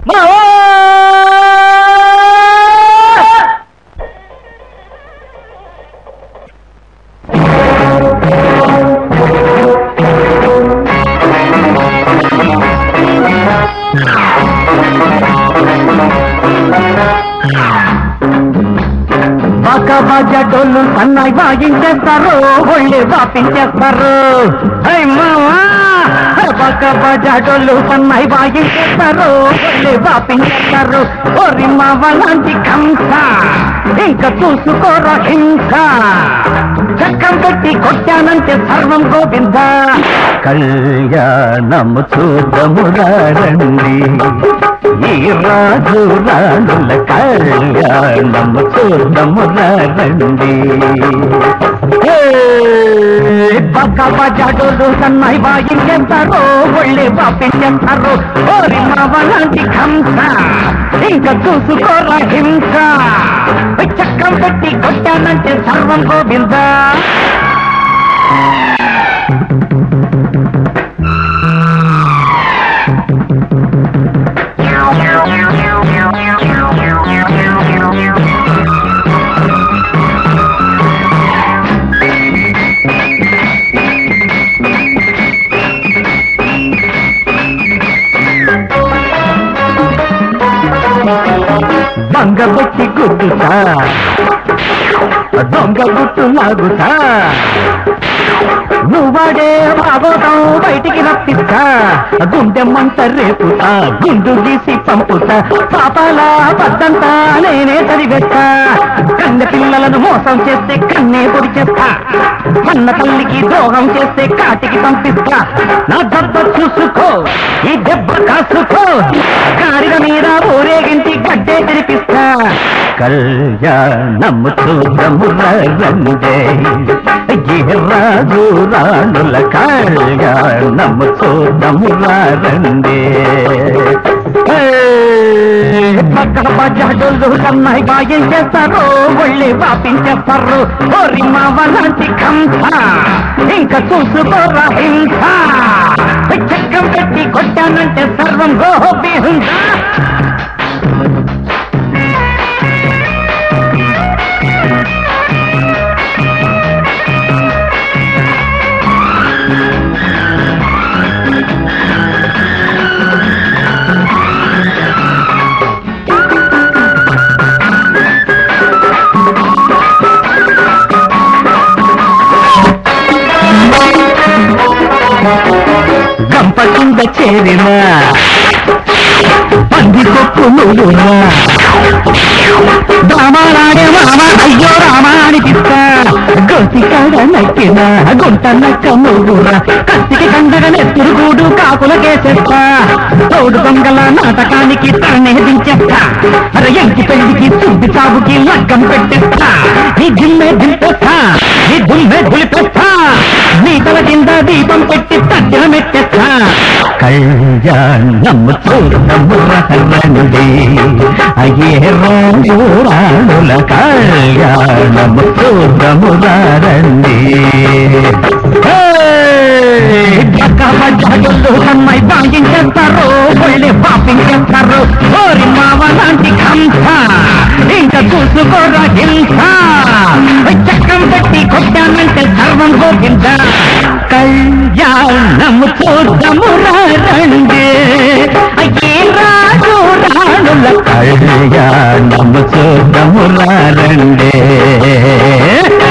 మావా బాక బాజా డోళ్ళు సన్నాయి వాయించేస్తారు ఒళ్ళే వాపించేస్తారు హై మావా బాక బాజా డోళ్ళు సన్నాయి వాయించేస్తారు ఒళ్ళే వాపించేస్తారు ఓరి మావ లాంటి కంస ఇంకా చూసుకోరా హింస చక్కం పెట్టి కొట్టానంటే సర్వం గోవింద కళ్యాణము చూడము రండి ఈ రాజు రాణుల కళ్యాణము చూడము రండి పక్క బజాడోలు సన్నాయి వాయించేస్తారు ఒళ్ళే పాపించేస్తారు ఓరి మావలాంటి కంస ఇంకా చూసుకోరా హింస చక్కం పెట్టి కొట్టానంటే సర్వం గోవింద బంగ బొట్టి గుడ్డుతా దొంగ గుట్టు లాగుతా నువ్వాడే బాగోతాం బయటికి రప్పిస్తా గుండె మంట రేపుతా గుండు గీసి పంపుతా పాపాల పద్దంతా నేనే చదివేస్తా కన్నె పిల్లలను మోసం చేస్తే కన్నే పొడి చేస్తా కన్న తల్లికి ద్రోహం చేస్తే కాటికి పంపిస్తా నా దెబ్బ చూసుకో ఈ దెబ్బ కాసుకో గాడిద మీద ఊరేగించి గడ్డే తెరిపిస్తా కళ్యాణము చూడము రండే ఏ రాజు రాణుల కళ్యాణము చూడము రండే పక్కన బజాడోళ్ళు సన్నాయి బాయం చేస్తారు ఒళ్ళే వాపించేస్తారు ఓరి మావలాంటి కంస ఇంకా చూసుకోరా హింస చక్కం పెట్టి కొట్టానంటే సర్వం గోపి హింస గంప కింద చేరిన పంది కొప్పు నువ్వునా రామారాడే మామ అయ్యో రామా అనిపిస్తా గోసి కాడ నక్కిన గుంట నక్క నువ్వురా కత్తికి కండగ నెత్తురుగూడు కాకులకేసేస్తా తోడు దొంగల నాటకానికి తనే దించేస్తా అరే ఎంకి పెళ్లికి సుద్ది సాగుకి లగ్గం పెట్టేస్తా నీ జిమ్మే దింపేస్తా నీ దుమ్మే దులిపేస్తా నీ తల కింద దీపం పెట్టి తట్టిన మెట్టేస్తా కళ్యాణము చూడము రండి అయ్యే రాజు రాణుల కళ్యాణము చూడము రండి అమ్మాయి బాగించేస్తారు ఒళ్ళే పాపించేస్తారు ఓరి మావ లాంటి కంస ఇంకా చూసుకోరా హింస చక్కం పెట్టి కొట్టానంటే సర్వం గోపించ కళ్యాణము చూడము రండి అయ్యే రాజు రాణుల కళ్యాణము చూడము రండి